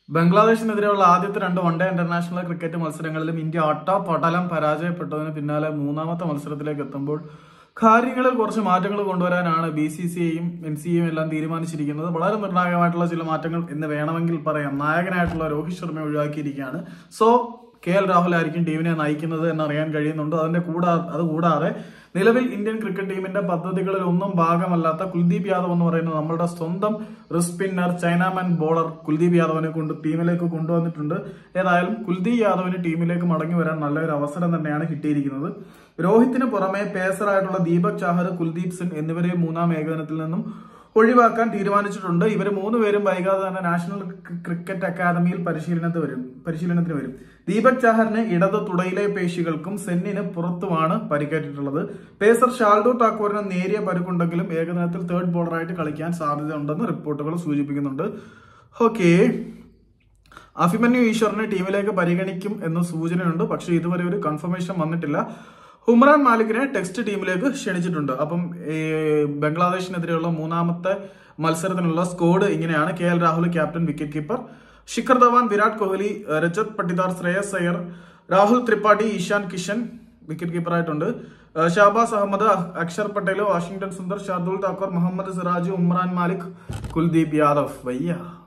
ബംഗ്ലാദേശിനെതിരെയുള്ള ആദ്യത്തെ രണ്ട് one day international cricket മത്സരങ്ങളിലും ഇന്ത്യ ഒട്ടപടലം പരാജയപ്പെട്ടതിന് പിന്നാലെ മൂന്നാമത്തെ മത്സരത്തിലേക്ക് എത്തുമ്പോൾ കാര്യങ്ങളിൽ കുറച്ച് മാറ്റങ്ങൾ കൊണ്ടുവരാനാണ് ബി സി സി ഐയും എൻ സി യും എല്ലാം തീരുമാനിച്ചിരിക്കുന്നത് വളരെ നിർണായകമായിട്ടുള്ള ചില മാറ്റങ്ങൾ എന്ന് വേണമെങ്കിൽ പറയാം നായകനായിട്ടുള്ള രോഹിത് ശർമ്മയെ ഒഴിവാക്കിയിരിക്കുകയാണ് സോ കെ എൽ രാഹുൽ ആയിരിക്കും ടീമിനെ നയിക്കുന്നത് എന്നറിയാൻ കഴിയുന്നുണ്ട് അതിന്റെ കൂടാ അത് കൂടാതെ നിലവിൽ ഇന്ത്യൻ ക്രിക്കറ്റ് ടീമിന്റെ പദ്ധതികളിൽ ഒന്നും ഭാഗമല്ലാത്ത കുൽദീപ് യാദവ് എന്ന് പറയുന്ന നമ്മുടെ സ്വന്തം റിസ്പിന്നർ ചൈനാമാൻ ബോളർ കുൽദീപ് യാദവിനെ കൊണ്ട് ടീമിലേക്ക് കൊണ്ടുവന്നിട്ടുണ്ട് ഏതായാലും കുൽദീപ് യാദവിന് ടീമിലേക്ക് മടങ്ങി വരാൻ നല്ലൊരു അവസരം തന്നെയാണ് കിട്ടിയിരിക്കുന്നത് രോഹിത്തിന് പുറമെ പേസറായിട്ടുള്ള ദീപക് ചാഹർ കുൽദീപ് സിംഗ് എന്നിവരെ മൂന്നാം ഏകദിനത്തിൽ നിന്നും ഒഴിവാക്കാൻ തീരുമാനിച്ചിട്ടുണ്ട് ഇവർ മൂന്നുപേരും വൈകാതെ തന്നെ നാഷണൽ ക്രിക്കറ്റ് അക്കാദമിയിൽ പരിശീലനത്തിന് വരും പരിശീലനത്തിന് വരും ദീപക് ചാഹറിന് ഇടത് തുടയിലെ പേശികൾക്കും സെന്നിന് പുറത്തുമാണ് പരിക്കേറ്റിട്ടുള്ളത് പേസർ ഷാൽഡോ ടാക്കൂറിന് നേരിയ പരുക്കുണ്ടെങ്കിലും ഏകദിനത്തിൽ തേർഡ് ബോളറായിട്ട് കളിക്കാൻ സാധ്യതയുണ്ടെന്ന് റിപ്പോർട്ടുകൾ സൂചിപ്പിക്കുന്നുണ്ട് ഓക്കേ അഭിമന്യു ഈശ്വറിനെ ടീമിലേക്ക് പരിഗണിക്കും എന്ന സൂചനയുണ്ട് പക്ഷേ ഇതുവരെ ഒരു കൺഫർമേഷൻ വന്നിട്ടില്ല ഉമ്രാൻ മാലിക്കിനെ ടെക്സ്റ്റ് ടീമിലേക്ക് ക്ഷണിച്ചിട്ടുണ്ട് അപ്പം ഈ ബംഗ്ലാദേശിനെതിരെയുള്ള മൂന്നാമത്തെ മത്സരത്തിനുള്ള സ്കോഡ് ഇങ്ങനെയാണ് K L Rahul captain wicket keeper Shikhar Dhawan Virat Kohli Rajat Patidar Shreyas Iyer Rahul Tripathi Ishan Kishan wicket കീപ്പറായിട്ടുണ്ട് ഷാബാസ് അഹമ്മദ് അക്ഷർ പട്ടേൽ വാഷിംഗ്ടൺ സുന്ദർ ഷാർദുൽ താക്കൂർ മുഹമ്മദ് സിറാജ് ഉമ്രാൻ മാലിക് കുൽദീപ് യാദവ് വയ്യ